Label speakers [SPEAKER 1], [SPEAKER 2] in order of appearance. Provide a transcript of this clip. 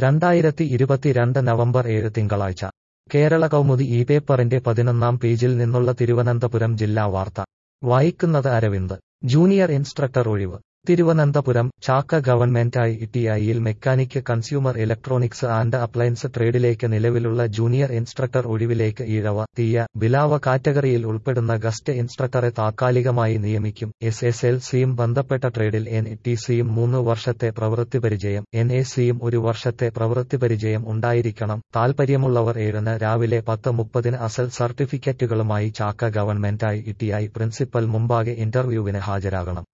[SPEAKER 1] രണ്ടായിരത്തി ഇരുപത്തിരണ്ട് നവംബർ ഏഴ് തിങ്കളാഴ്ച കേരള കൗമുദി ഈ പേപ്പറിന്റെ പതിനൊന്നാം പേജിൽ നിന്നുള്ള തിരുവനന്തപുരം ജില്ലാ വാർത്ത വായിക്കുന്നത് അരവിന്ദ് ജൂനിയർ ഇൻസ്ട്രക്ടർ ഒഴിവ് Thiruvananthapuram Chakka government I T ഐയിൽ mechanic consumer electronics and appliance ട്രേഡിലേക്ക് നിലവിലുള്ള ജൂനിയർ ഇൻസ്ട്രക്ടർ ഒഴിവിലേക്ക് ഈഴവ തീയ ബിലാവ കാറ്റഗറിയിൽ ഉൾപ്പെടുന്ന ഗസ്റ്റ് ഇൻസ്ട്രക്ടറെ താൽക്കാലികമായി നിയമിക്കും എസ് എസ് എൽ സിയും ബന്ധപ്പെട്ട ട്രേഡിൽ എൻ ടി സിയും മൂന്ന് വർഷത്തെ പ്രവൃത്തി പരിചയം എൻ എ സിയും ഒരു വർഷത്തെ പ്രവൃത്തി പരിചയം ഉണ്ടായിരിക്കണം താൽപ്പര്യമുള്ളവർ ഏഴിന് രാവിലെ പത്ത് മുപ്പതിന് അസൽ സർട്ടിഫിക്കറ്റുകളുമായി Chakka government I T I principal മുമ്പാകെ ഇന്റർവ്യൂവിന് ഹാജരാകണം